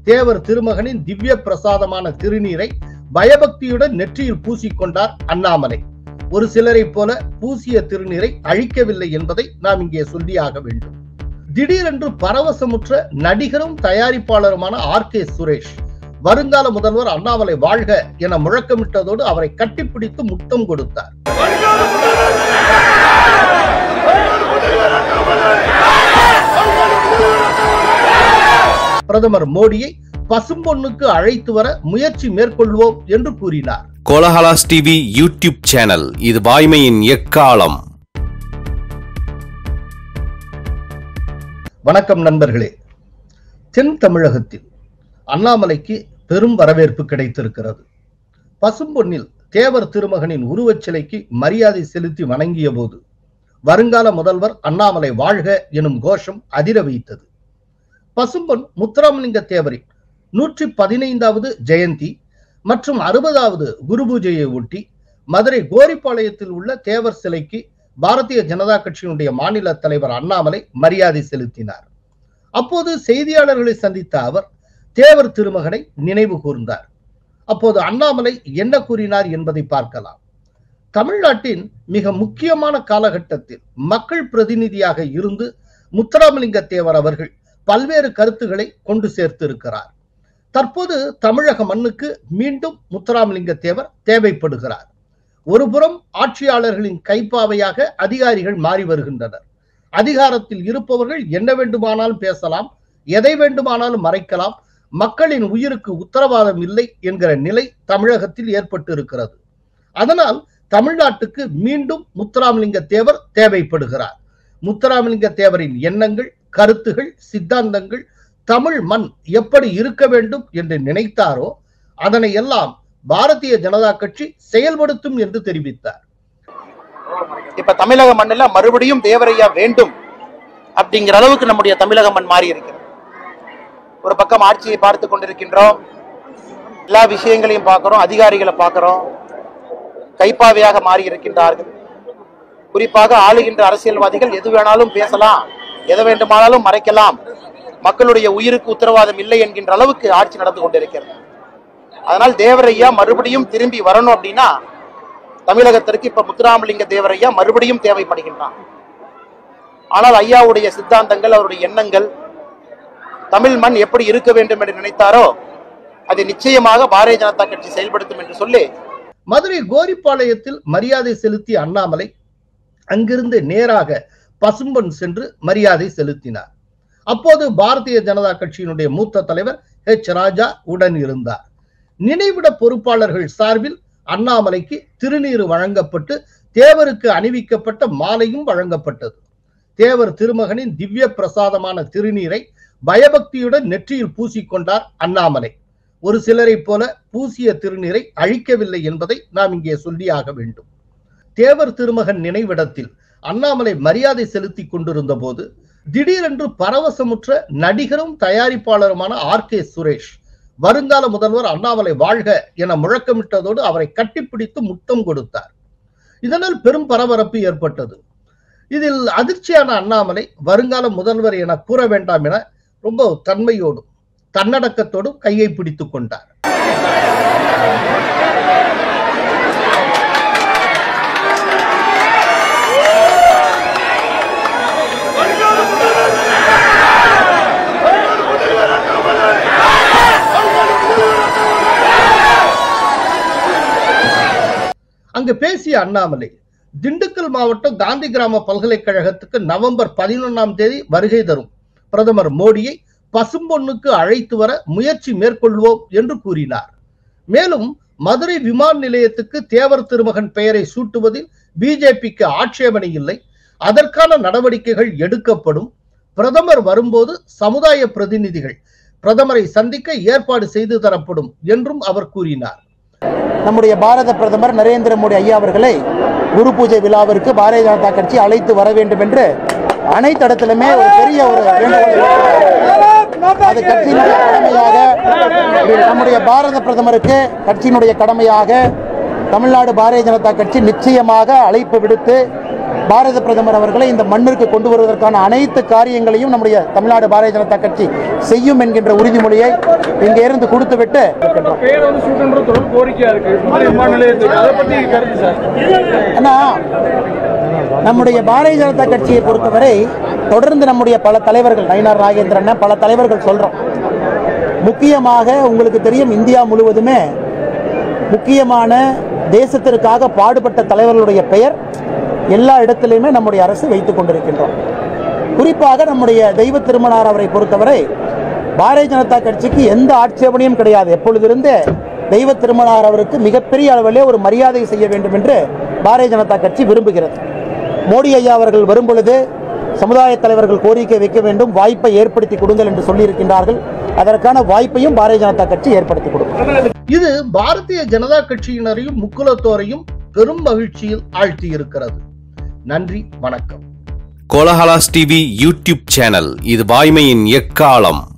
தேவர் திருமகனின் திவ்ய பிரசாதமான திருநீரை பயபக்தியுடன் நெற்றியில் பூசிக்கொண்டார் அண்ணாமலை ஒரு சிலரை போல பூசிய திருநீரை அழிக்கவில்லை என்பதை நாம் இங்கே சொல்லியாக வேண்டும் திடீரென்று பரவசமுற்ற நடிகரும் தயாரிப்பாளருமான ஆர் கே சுரேஷ் வருங்கால முதல்வர் அண்ணாமலை வாழ்க என முழக்கமிட்டதோடு அவரை கட்டிப்பிடித்து முத்தம் கொடுத்தார் பிரதமர் மோடியை பசும்பொன்னுக்கு அழைத்து வர முயற்சி மேற்கொள்வோம் என்று கூறினார் கோலஹலாஸ் டிவி யூடியூப் சேனல் இது வாய்மையின் எக்காலம் வணக்கம் நண்பர்களே தென் தமிழகத்தில் அண்ணாமலைக்கு பெரும் வரவேற்பு கிடைத்திருக்கிறது பசும்பொன்னில் தேவர் திருமகனின் உருவச் சிலைக்கு மரியாதை செலுத்தி வணங்கிய போது வருங்கால முதல்வர் அண்ணாமலை வாழ்க எனும் கோஷம் அதிர வைத்தது பசும்பொன் முத்துராமலிங்க தேவரின் நூற்றி பதினைந்தாவது ஜெயந்தி மற்றும் அறுபதாவது குரு பூஜையை ஒட்டி மதுரை கோரிப்பாளையத்தில் உள்ள தேவர் சிலைக்கு பாரதிய ஜனதா கட்சியினுடைய மாநில தலைவர் அண்ணாமலை மரியாதை செலுத்தினார் அப்போது செய்தியாளர்களை சந்தித்த அவர் தேவர் திருமகனை நினைவு கூர்ந்தார் அப்போது அண்ணாமலை என்ன கூறினார் என்பதை பார்க்கலாம் தமிழ்நாட்டின் மிக முக்கியமான காலகட்டத்தில் மக்கள் பிரதிநிதியாக இருந்து முத்துராமலிங்க தேவர் அவர்கள் பல்வேறு கருத்துக்களை கொண்டு சேர்த்து இருக்கிறார் தற்போது தமிழக மண்ணுக்கு மீண்டும் முத்துராமலிங்க தேவர் தேவைப்படுகிறார் ஒருபுறம் ஆட்சியாளர்களின் கைப்பாவையாக அதிகாரிகள் மாறி வருகின்றனர் அதிகாரத்தில் இருப்பவர்கள் என்ன வேண்டுமானாலும் பேசலாம் எதை வேண்டுமானாலும் மறைக்கலாம் மக்களின் உயிருக்கு உத்தரவாதம் இல்லை என்கிற நிலை தமிழகத்தில் ஏற்பட்டு இருக்கிறது அதனால் தமிழ்நாட்டுக்கு மீண்டும் முத்துராமலிங்க தேவர் தேவைப்படுகிறார் முத்துராமலிங்க தேவரின் எண்ணங்கள் கருத்துகள் சித்தாந்தங்கள் தமிழ் மண் எப்படி இருக்க வேண்டும் என்று நினைத்தாரோ அதனை எல்லாம் பாரதிய ஜனதா கட்சி செயல்படுத்தும் என்று தெரிவித்தார் இப்ப தமிழக மண்ணில் மறுபடியும் தேவரையா வேண்டும் அப்படிங்கிற அளவுக்கு நம்முடைய தமிழக மண் மாறி இருக்கிறது ஒரு பக்கம் ஆட்சியை பார்த்து கொண்டிருக்கின்றோம் எல்லா விஷயங்களையும் பார்க்கிறோம் அதிகாரிகளை பார்க்கிறோம் கைப்பாவையாக மாறி இருக்கின்றார்கள் குறிப்பாக ஆளுகின்ற அரசியல்வாதிகள் எது வேணாலும் பேசலாம் எதை வேண்டுமானாலும் மறைக்கலாம் மக்களுடைய உயிருக்கு உத்தரவாதம் இல்லை என்கின்ற அளவுக்கு ஆட்சி நடந்து கொண்டிருக்கிறது அதனால் தேவரையா மறுபடியும் திரும்பி வரணும் அப்படின்னா தமிழகத்திற்கு இப்ப முத்துராமலிங்க தேவரையா மறுபடியும் தேவைப்படுகின்றான் ஆனால் ஐயாவுடைய சித்தாந்தங்கள் அவருடைய எண்ணங்கள் தமிழ் மண் எப்படி இருக்க வேண்டும் என்று நினைத்தாரோ அதை நிச்சயமாக பாரதிய ஜனதா கட்சி செயல்படுத்தும் என்று சொல்லி மதுரை கோரிப்பாளையத்தில் மரியாதை செலுத்திய அண்ணாமலை அங்கிருந்து நேராக பசும்பொன் சென்று மரியாதை செலுத்தினார் அப்போது பாரதிய ஜனதா கட்சியினுடைய மூத்த தலைவர் ஹெச் ராஜா உடன் இருந்தார் நினைவிட பொறுப்பாளர்கள் சார்பில் அண்ணாமலைக்கு திருநீறு வழங்கப்பட்டு தேவருக்கு அணிவிக்கப்பட்ட மாலையும் வழங்கப்பட்டது தேவர் திருமகனின் திவ்ய பிரசாதமான திருநீரை பயபக்தியுடன் நெற்றியில் பூசிக்கொண்டார் அண்ணாமலை ஒரு சிலரை போல பூசிய திருநீரை அழிக்கவில்லை என்பதை நாம் இங்கே சொல்லியாக வேண்டும் தேவர் திருமகன் நினைவிடத்தில் அண்ணாமலை மரியாதை செலுத்திக் கொண்டிருந்த போது திடீரென்று பரவசமுற்ற நடிகரும் தயாரிப்பாளருமான ஆர் கே சுரேஷ் வருங்கால முதல்வர் அண்ணாமலை வாழ்க என முழக்கமிட்டதோடு அவரை கட்டிப்பிடித்து முத்தம் கொடுத்தார் இதனால் பெரும் பரபரப்பு ஏற்பட்டது இதில் அதிர்ச்சியான அண்ணாமலை வருங்கால முதல்வர் என கூற வேண்டாம் என ரொம்ப தன்மையோடும் தன்னடக்கத்தோடும் கையை பிடித்துக் கொண்டார் அங்கு பேசிய அண்ணாமலை திண்டுக்கல் மாவட்டம் காந்தி கிராம பல்கலைக்கழகத்துக்கு நவம்பர் பதினொன்னாம் தேதி வருகை தரும் பிரதமர் மோடியை பசும்பொன்னுக்கு அழைத்து வர முயற்சி மேற்கொள்வோம் என்று கூறினார் மேலும் மதுரை விமான நிலையத்துக்கு தேவர் திருமகன் பெயரை சூட்டுவதில் பிஜேபிக்கு ஆட்சேபனை இல்லை அதற்கான நடவடிக்கைகள் எடுக்கப்படும் பிரதமர் வரும்போது சமுதாய பிரதிநிதிகள் பிரதமரை சந்திக்க ஏற்பாடு செய்து தரப்படும் என்றும் அவர் கூறினார் நம்முடைய பாரத பிரதமர் நரேந்திர மோடி ஐயா அவர்களை குரு பூஜை விழாவிற்கு பாரதிய ஜனதா கட்சி அழைத்து வர வேண்டும் என்று அனைத்து இடத்திலுமே ஒரு பெரிய ஒரு வேண்டுகோள் அது கட்சியினுடைய கடமையாக நம்முடைய பாரத பிரதமருக்கு கட்சியினுடைய கடமையாக தமிழ்நாடு பாரதிய ஜனதா கட்சி நிச்சயமாக அழைப்பு விடுத்து பாரத பிரதமர் அவர்களை இந்த மண்ணிற்கு கொண்டு வருவதற்கான அனைத்து காரியங்களையும் நம்முடைய தமிழ்நாடு பாரதிய ஜனதா கட்சி செய்யும் என்கின்ற உறுதிமொழியை இங்கே இருந்து கொடுத்துவிட்டு இருக்கின்றோம். பேர் வந்து சூட்டுன்ற தொடர் கோரிக்கையா இருக்கு மாதிரி விமான நிலையத்துக்கு அதை பத்தி கருத்து சார் ஆனா நம்முடைய பாரதிய ஜனதா கட்சியை பொறுத்தவரை தொடர்ந்து நம்முடைய பல தலைவர்கள் நயினார் நாகேந்திரன் பல தலைவர்கள் சொல்றோம் முக்கியமாக உங்களுக்கு தெரியும் இந்தியா முழுவதுமே முக்கியமான தேசத்திற்காக பாடுபட்ட தலைவர்களுடைய பெயர் எல்லா இடத்திலையுமே நம்முடைய அரசு வைத்துக் கொண்டிருக்கின்றோம் குறிப்பாக நம்முடைய தெய்வ திருமணார் அவரை பொறுத்தவரை பாரதிய ஜனதா கட்சிக்கு எந்த ஆட்சேபனையும் கிடையாது எப்பொழுதிருந்தே தெய்வ திருமணார் அவருக்கு மிகப்பெரிய அளவிலே ஒரு மரியாதை செய்ய வேண்டும் என்று பாரதிய ஜனதா கட்சி விரும்புகிறது மோடி ஐயா அவர்கள் வரும்பொழுது சமுதாய தலைவர்கள் கோரிக்கை வைக்க வேண்டும் வாய்ப்பை ஏற்படுத்தி கொடுங்கள் என்று சொல்லியிருக்கின்றார்கள் அதற்கான வாய்ப்பையும் பாரதிய ஜனதா கட்சி ஏற்படுத்தி கொடுக்கும் இது பாரதிய ஜனதா கட்சியினரையும் முக்குலத்தோரையும் பெரும் மகிழ்ச்சியில் ஆழ்த்தி இருக்கிறது நன்றி வணக்கம் கோலஹலாஸ் டிவி யூடியூப் சேனல் இது வாய்மையின் எக்காலம்